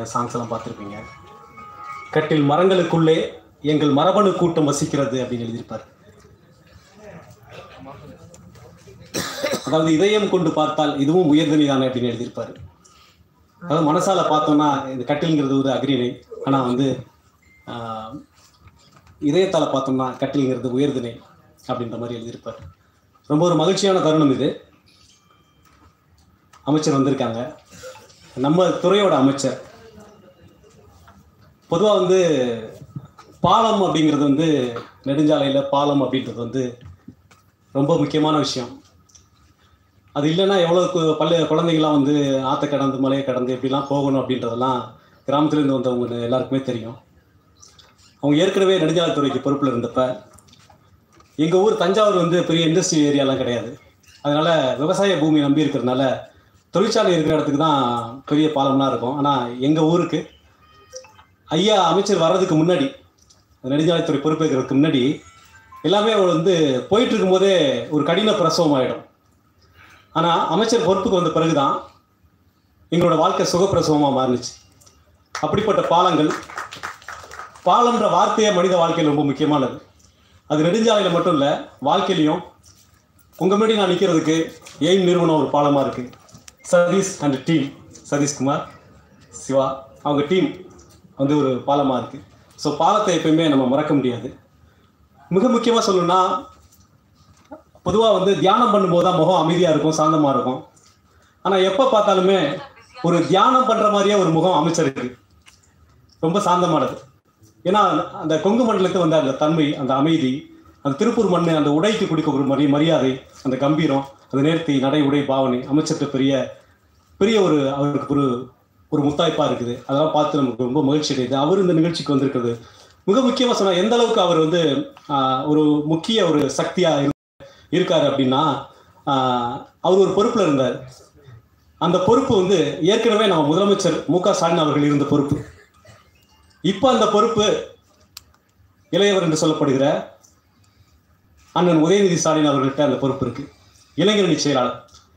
songs எல்லாம் பார்த்துருப்பீங்க கட்டில் மரங்களுக்குள்ளே எங்கள் மரபணு கூட்டம் வசிக்கிறது அப்படின்னு எழுதியிருப்பார் அதாவது இதயம் கொண்டு பார்த்தால் இதுவும் உயர்தனி தானே அப்படின்னு எழுதியிருப்பாரு அதாவது மனசால பார்த்தோம்னா இந்த கட்டில்ங்கிறது ஒரு அக்ரிணை ஆனால் வந்து ஆஹ், இதயத்தால பார்த்தோம்னா கட்டில்ங்கிறது உயர்திணை அப்படின்ற மாதிரி எழுதியிருப்பார் ரொம்ப ஒரு மகிழ்ச்சியான தருணம் இது அமைச்சர் வந்திருக்காங்க நம்ம துறையோட அமைச்சர் பொதுவாக வந்து பாலம் அப்படிங்கிறது வந்து நெடுஞ்சாலையில் பாலம் அப்படின்றது வந்து ரொம்ப முக்கியமான விஷயம் அது இல்லைன்னா எவ்வளோ கு- பள்ளி குழந்தைங்களாம் வந்து ஆற்றை கடந்து மலையை கடந்து எப்படிலாம் போகணும் அப்படின்றதெல்லாம் கிராமத்துலேருந்து வந்தவங்க எல்லாருக்குமே தெரியும் அவங்க ஏற்கனவே நெடுஞ்சாலைத்துறைக்கு பொறுப்பில் இருந்தப்ப எங்கள் ஊர் தஞ்சாவூர் வந்து பெரிய இண்டஸ்ட்ரி ஏரியாலாம் கிடையாது அதனால விவசாய பூமி நம்பி இருக்கிறதுனால தொழிற்சாலை இருக்கிற இடத்துக்கு தான் பெரிய பாலம்லாம் இருக்கும் ஆனால் எங்கள் ஊருக்கு ஐயா அமைச்சர் வர்றதுக்கு முன்னாடி நெடுஞ்சாலைத்துறை பொறுப்பேற்கிறதுக்கு முன்னாடி எல்லாமே அவர் வந்து போயிட்டு இருக்கும்போதே ஒரு கடின பிரசவம் ஆகிடும் ஆனால் அமைச்சர் பொறுப்புக்கு வந்த பிறகுதான் எங்களோட வாழ்க்கை சுகப்பிரசவமாக மாறுனுச்சு அப்படிப்பட்ட பாலங்கள் பாலம்ன்ற வார்த்தையே மனித வாழ்க்கையில் ரொம்ப முக்கியமானது அது நெடுஞ்சாலையில் மட்டும் இல்லை வாழ்க்கையிலையும் உங்கள் முன்னாடி நான் நிற்கிறதுக்கு எய்ம் நிறுவனம் ஒரு பாலமாக இருக்குது சதீஷ் அண்ட் டீம் சதீஷ்குமார் சிவா அவங்க டீம் வந்து ஒரு பாலமாக இருக்குது ஸோ பாலத்தை எப்பயுமே நம்ம மறக்க முடியாது மிக முக்கியமாக சொல்லணும்னா பொதுவாக வந்து தியானம் பண்ணும்போது தான் முகம் அமைதியாக இருக்கும் சாந்தமாக இருக்கும் ஆனால் எப்போ பார்த்தாலுமே ஒரு தியானம் பண்ணுற மாதிரியே ஒரு முகம் அமைச்சருக்கு ரொம்ப சாந்தமானது ஏன்னா அந்த கொங்கு மண்டலத்து வந்த அந்த தன்மை அந்த அமைதி அந்த திருப்பூர் மண் அந்த உடைக்கு கொடுக்க ஒரு மரி மரியாதை அந்த கம்பீரம் அந்த நேர்த்தி நடை உடை பாவனை அமைச்சர்கிட்ட பெரிய பெரிய ஒரு அவருக்கு ஒரு ஒரு முத்தாய்ப்பா இருக்குது அதெல்லாம் பார்த்து நமக்கு ரொம்ப மகிழ்ச்சி அடையுது அவர் இந்த நிகழ்ச்சிக்கு வந்திருக்கிறது மிக முக்கியமாக சொன்னால் எந்த அளவுக்கு அவர் வந்து ஆஹ், ஒரு முக்கிய ஒரு சக்தியாக இரு இருக்காரு அப்படின்னா ஆஹ், அவர் ஒரு பொறுப்பில் இருந்தார் அந்த பொறுப்பு வந்து ஏற்கனவே நம்ம முதலமைச்சர் மு க ஸ்டாலின் அவர்கள் இருந்த பொறுப்பு இப்போ அந்த பொறுப்பு இளையவர் என்று சொல்லப்படுகிற அண்ணன் உதயநிதி ஸ்டாலின் அவர்கள்ட்ட அந்த பொறுப்பு இருக்கு இளைஞரணி செயலாளர்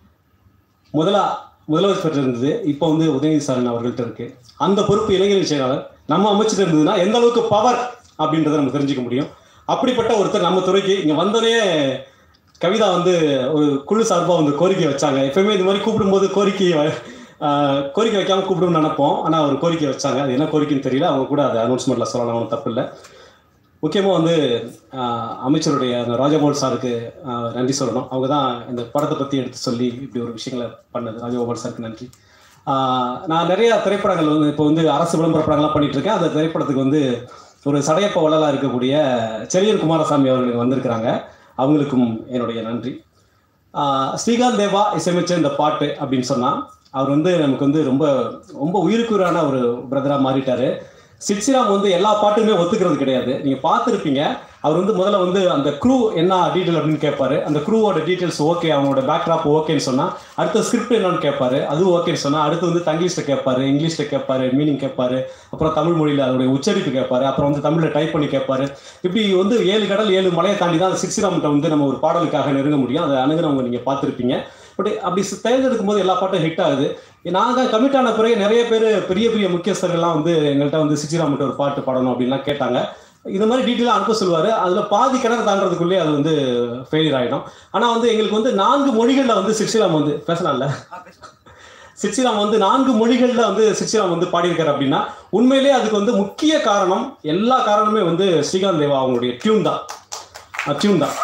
முதலா முதலமைச்சர் இருந்தது இப்போ வந்து உதயநிதி ஸ்டாலின் அவர்கள்ட்ட இருக்கு அந்த பொறுப்பு இளைஞரணி செயலாளர் நம்ம அமைச்சிட்டு இருந்ததுன்னா எந்த அளவுக்கு பவர் அப்படின்றத நம்ம தெரிஞ்சுக்க முடியும் அப்படிப்பட்ட ஒருத்தர் நம்ம துறைக்கு இங்க வந்தோடனே கவிதா வந்து ஒரு குழு சார்பாக வந்து கோரிக்கை வச்சாங்க எப்பயுமே இந்த மாதிரி கூப்பிடும்போது கோரிக்கை வ- ஆஹ் கோரிக்கை வைக்காம கூப்பிடும்னு நினைப்போம் ஆனால் ஒரு கோரிக்கை வச்சாங்க அது என்ன கோரிக்கைன்னு தெரியல அவங்க கூட அதை அனௌன்ஸ்மெண்ட்ல சொல்லலாம் ஒன்றும் தப்பு இல்லை முக்கியமாக வந்து ஆஹ் அமைச்சருடைய அந்த ராஜகோபால் சாருக்கு ஆஹ் நன்றி சொல்லணும் அவங்க தான் இந்த படத்தை பற்றி எடுத்து சொல்லி இப்படி ஒரு விஷயங்களை பண்ணது ராஜகோபால் சாருக்கு நன்றி ஆஹ் நான் நிறைய திரைப்படங்கள் வந்து இப்போ வந்து அரசு விளம்பர படங்கள்லாம் பண்ணிட்டு இருக்கேன் அந்த திரைப்படத்துக்கு வந்து ஒரு சடையப்ப வள்ளலாக இருக்கக்கூடிய செரியன் குமாரசாமி அவர்கள் வந்திருக்கிறாங்க அவங்களுக்கும் என்னுடைய நன்றி ஆஹ் ஸ்ரீகாந்த் தேவா இசையமைச்ச இந்த பாட்டு அப்படின்னு சொன்னா அவர் வந்து நமக்கு வந்து ரொம்ப ரொம்ப உயிருக்குறான ஒரு பிரதரா மாறிட்டாரு சிட்சிராம் வந்து எல்லா பாட்டுமே ஒத்துக்கிறது கிடையாது நீங்க பார்த்துருப்பீங்க அவர் வந்து முதல்ல வந்து அந்த க்ரூ என்ன டீட்டெயில் அப்படின்னு கேட்பாரு அந்த க்ரூவோட டீட்டெயில்ஸ் ஓகே அவங்களோட பேக்ராப் ஓகேன்னு சொன்னா அடுத்த ஸ்கிரிப்ட் என்னன்னு கேட்பாரு அதுவும் ஓகேன்னு சொன்னா அடுத்து வந்து தங்கிலீஷ்ல கேட்பாரு இங்கிலீஷ்ல கேட்பாரு மீனிங் கேட்பாரு அப்புறம் தமிழ் மொழியில அதோடைய உச்சரிப்பு கேட்பாரு அப்புறம் வந்து தமிழ்ல டைப் பண்ணி கேட்பாரு இப்படி வந்து ஏழு கடல் ஏழு மலையை தாண்டி தான் சிக்ஸ்ராம்கிட்ட வந்து நம்ம ஒரு பாடலுக்காக நெருங்க முடியும் அதை அணுகுறவங்க நீங்க பார்த்துருப்பீங்க பட் அப்படி சு- தேர்ந்தெடுக்கும் போது எல்லா பாட்டும் ஹிட் ஆகுது நாங்கள் கமிட் ஆன பிறகு நிறைய பேர் பெரிய பெரிய முக்கியஸ்தர்கள்லாம் வந்து எங்கள்கிட்ட வந்து சிச்சிராமட்ட ஒரு பாட்டு பாடணும் அப்படின்லாம் கேட்டாங்க இந்த மாதிரி டீட்டெயிலாக அனுப்ப சொல்லுவார் அதில் பாதி கிணறு தாண்டறதுக்குள்ளே அது வந்து ஃபெயிலியர் ஆகிடும் ஆனால் வந்து எங்களுக்கு வந்து நான்கு மொழிகளில் வந்து சிக்ஷிராம் வந்து பேசலாம்ல சிச்சிராம் வந்து நான்கு மொழிகளில் வந்து சிச்சிராம் வந்து பாடியிருக்காரு அப்படின்னா உண்மையிலேயே அதுக்கு வந்து முக்கிய காரணம் எல்லா காரணமே வந்து ஸ்ரீகாந்த் தேவா அவங்களுடைய டியூன் தான் டியூன் தான்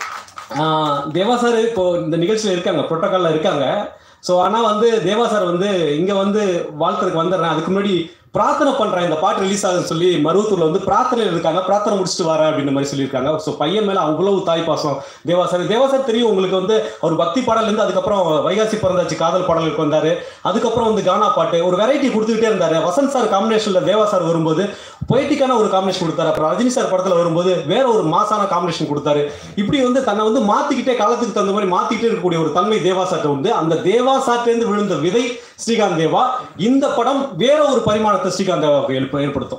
ஆஹ் தேவா சார் இப்போ இந்த நிகழ்ச்சியில் இருக்காங்க புரோட்டோக்காலில் இருக்காங்க ஸோ ஆனால் வந்து தேவா சார் வந்து இங்கே வந்து வாழ்த்துறதுக்கு வந்துடுறேன் அதுக்கு முன்னாடி பிரார்த்தனை பண்ணுறேன் இந்த பாட்டு ரிலீஸ் ஆகுதுன்னு சொல்லி மருவத்தூர்ல வந்து பிரார்த்தனையில் இருக்காங்க பிரார்த்தனை முடிச்சுட்டு வரேன் அப்படின்ற மாதிரி சொல்லியிருக்காங்க ஸோ பையன் மேலே அவ்வளவு தாய் பாசம் தேவா சார் தேவா சார் தெரியும் உங்களுக்கு வந்து அவர் பக்தி பாடல்லேருந்து அதுக்கப்புறம் வைகாசி பிறந்தாச்சு காதல் பாடலுக்கு வந்தாரு அதுக்கப்புறம் வந்து கானா பாட்டு ஒரு வெரைட்டி கொடுத்துக்கிட்டே இருந்தாரு வசந்த் சார் காம்பினேஷன்ல தேவா சார் வரும்போது பொய்டிக்கான ஒரு காம்பினேஷன் கொடுத்தாரு அப்புறம் ரஜினி சார் படத்துல வரும்போது வேற ஒரு மாசான காம்பினேஷன் கொடுத்தாரு இப்படி வந்து தன்னை வந்து மாத்திக்கிட்டே காலத்துக்கு தகுந்த மாதிரி மாத்திக்கிட்டே இருக்கக்கூடிய ஒரு தன்மை தேவா சார்ட்ட உண்டு அந்த தேவா சார்ட்டேருந்து விழுந்த விதை ஸ்ரீகாந்த் தேவா இந்த படம் வேற ஒரு பரிமாணத்தை ஸ்ரீகாந்த் தேவாவுக்கு எழுப்ப ஏற்படுத்தும்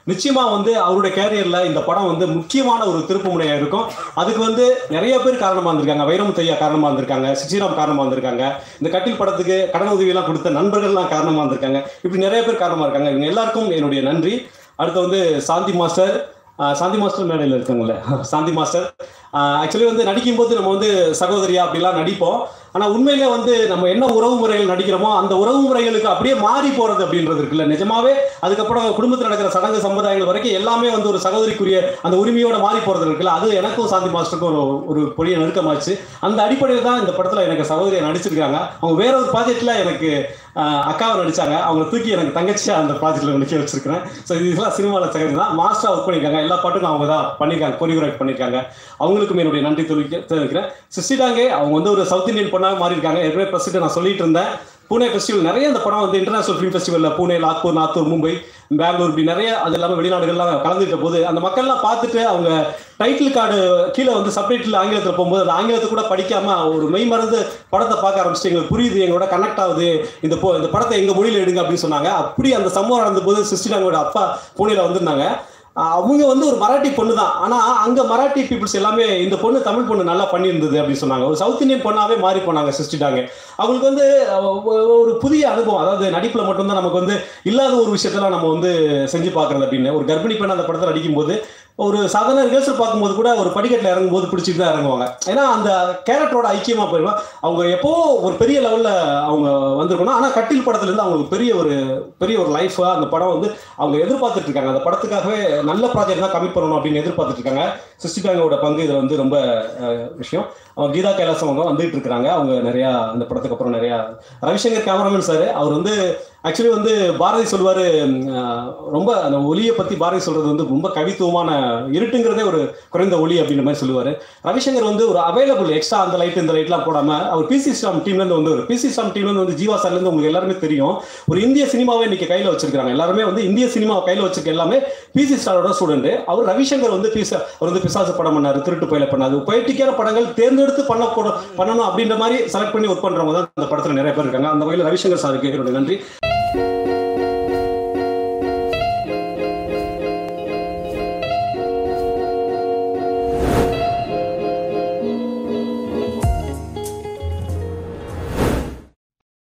நிச்சயமா வந்து அவருடைய கேரியர்ல இந்த படம் வந்து முக்கியமான ஒரு திருப்பு முனையா இருக்கும் அதுக்கு வந்து நிறைய பேர் காரணமா இருந்திருக்காங்க வைரமுத்தையா காரணமா இருந்திருக்காங்க சிச்சிராம் காரணமா இருந்திருக்காங்க இந்த கட்டில் படத்துக்கு கடன் உதவி எல்லாம் கொடுத்த நண்பர்கள்லாம் காரணமா இருந்திருக்காங்க இப்படி நிறைய பேர் காரணமா இருக்காங்க இவங்க எல்லாருக்கும் என்னுடைய நன்றி அடுத்து வந்து சாந்தி மாஸ்டர் ஆஹ் சாந்தி மாஸ்டர் மேடையில் இருக்காங்களே சாந்தி மாஸ்டர் ஆக்சுவலி வந்து நடிக்கும்போது நம்ம வந்து சகோதரியா அப்படிலாம் நடிப்போம் ஆனால் உண்மையிலே வந்து நம்ம என்ன உறவு முறைகள் நடிக்கிறோமோ அந்த உறவு முறைகளுக்கு அப்படியே மாறி போறது அப்படின்றது இருக்குல்ல நிஜமாவே அதுக்கப்புறம் குடும்பத்தில் நடக்கிற சடங்கு சம்பிரதாயங்கள் வரைக்கும் எல்லாமே வந்து ஒரு சகோதரிக்குரிய அந்த உரிமையோட மாறி போறது இருக்குல்ல அது எனக்கும் சாந்தி மாஸ்டருக்கும் ஒரு ஒரு பெரிய நெருக்கமாச்சு அந்த அடிப்படையில் தான் இந்த படத்தில் எனக்கு சகோதரியை நடிச்சிருக்காங்க அவங்க வேற ஒரு ப்ராஜெக்ட்ல எனக்கு ஆஹ், அக்காவை நடிச்சாங்க அவங்க தூக்கி எனக்கு தங்கச்சியா அந்த ப்ராஜெக்ட்ல நடிக்க வச்சிருக்கிறேன் ஸோ இதெல்லாம் சினிமாவில் சகோதரி தான் மாஸ்டர் ஒர்க் பண்ணியிருக்காங்க எல்லா பாட்டுக்கும் அவங்க தான் பண்ணியிருக்காங்க கொரியோகிராஃப் பண்ணியிருக்காங்க அவங்களுக்கும் என்னுடைய நன்றி தெரிவிக்க தெரிவிக்கிறேன் சிஸ்டிடாங்கே அவங்க வந்து ஒரு சவுத் இந்தியன் பொண்ணாக மாறி இருக்காங்க ஏற்கனவே பிரசிட்டு நான் சொல்லிட்டு இருந்தேன் பூனே ஃபெஸ்டிவல் நிறைய இந்த படம் வந்து இன்டர்நேஷனல் ஃபிலிம் ஃபெஸ்டிவலில் பூனே நாக்பூர் நாத்தூர் மும்பை பெங்களூர் இப்படி நிறைய அது இல்லாமல் வெளிநாடுகள்லாம் கலந்துட்ட போது அந்த மக்கள்லாம் பார்த்துட்டு அவங்க டைட்டில் கார்டு கீழே வந்து சப்டைட்டில் ஆங்கிலத்தில் போகும்போது அந்த ஆங்கிலத்தை கூட படிக்காம ஒரு மெய் மறந்து படத்தை பார்க்க ஆரம்பிச்சிட்டு எங்களுக்கு புரியுது எங்களோட கனெக்ட் ஆகுது இந்த போ இந்த படத்தை எங்க மொழியில எடுங்க அப்படின்னு சொன்னாங்க அப்படி அந்த சம்பவம் நடந்த போது சிஸ்டினாங்களோட அப்பா பூனேல வந்திருந்தாங்க ஆஹ் அவங்க வந்து ஒரு மராட்டி பொண்ணு தான் ஆனா அங்க மராட்டி பீப்புள்ஸ் எல்லாமே இந்த பொண்ணு தமிழ் பொண்ணு நல்லா பண்ணியிருந்தது அப்படின்னு சொன்னாங்க ஒரு சவுத் இந்தியன் பொண்ணாவே மாறி போனாங்க சிஸ்டிட்டாங்க அவங்களுக்கு வந்து அஹ், ஒ- ஒரு புதிய அனுபவம் அதாவது நடிப்புல மட்டும்தான் நமக்கு வந்து இல்லாத ஒரு விஷயத்தெல்லாம் நம்ம வந்து செஞ்சு பார்க்கறது அப்படின்னு ஒரு கர்ப்பிணி பெண் அந்த படத்தில் நடிக்கும்போது ஒரு சாதாரண ரிஹர்சல் பார்க்கும்போது கூட ஒரு படிக்கட்டில் இறங்கும்போது பிடிச்சிட்டு தான் இறங்குவாங்க ஏன்னா அந்த கேரக்டரோட ஐக்கியமா போயிடுவாங்க அவங்க எப்போ ஒரு பெரிய லெவல்ல அவங்க வந்திருக்கணும் ஆனா கட்டில் படத்துல இருந்து அவங்களுக்கு பெரிய ஒரு பெரிய ஒரு லைஃபா அந்த படம் வந்து அவங்க எதிர்பார்த்துட்டு இருக்காங்க அந்த படத்துக்காகவே நல்ல ப்ராஜெக்ட் தான் கமிட் பண்ணணும் அப்படின்னு எதிர்பார்த்துட்டு இருக்காங்க சிஸ்டிகாங்கோட பங்கு இதுல வந்து ரொம்ப அஹ், விஷயம் அவங்க கீதா கைலாசம் அவங்க வந்துட்டு இருக்காங்க அவங்க நிறைய அந்த படத்துக்கு அப்புறம் நிறைய ரவிசங்கர் கேமராமேன் சார் அவர் வந்து ஆக்சுவலி வந்து பாரதி சொல்வாரு உம், அஹ், ரொம்ப அந்த ஒலியை பத்தி பாரதி சொல்றது வந்து ரொம்ப கவித்துவமான இருட்டுங்கிறதே ஒரு குறைந்த ஒளி அப்படின்ற மாதிரி சொல்லுவாரு ரவிசங்கர் வந்து ஒரு அவைலபிள் எக்ஸ்ட்ரா அந்த லைட் இந்த லைட்லாம் போடாம அவர் பிசி ஸ்டாம் டீம்ல இருந்து வந்து பிசி ஸ்டாம் டீம்ல இருந்து வந்து ஜீவா சார்ல இருந்து உங்களுக்கு எல்லாருமே தெரியும் ஒரு இந்திய சினிமாவை இன்னைக்கு கையில வச்சிருக்காங்க எல்லாருமே வந்து இந்திய சினிமாவை கையில வச்சிருக்க எல்லாமே பிசி ஸ்டாரோட ஸ்டூடெண்ட் அவர் ரவிசங்கர் வந்து பிச அவர் வந்து பிசாசு படம் பண்ணாரு திருட்டு பயில பண்ணாரு பொயட்டிக்கான படங்கள் தேர்ந்தெடுத்து பண்ண போட பண்ணணும் அப்படின்ற மாதிரி செலக்ட் பண்ணி ஒர்க் பண்றவங்க தான் இந்த படத்துல நிறைய பேர் இருக்காங்க அந்த வகையில் ரவிசங்கர் சாருக்கு என்னோட நன்றி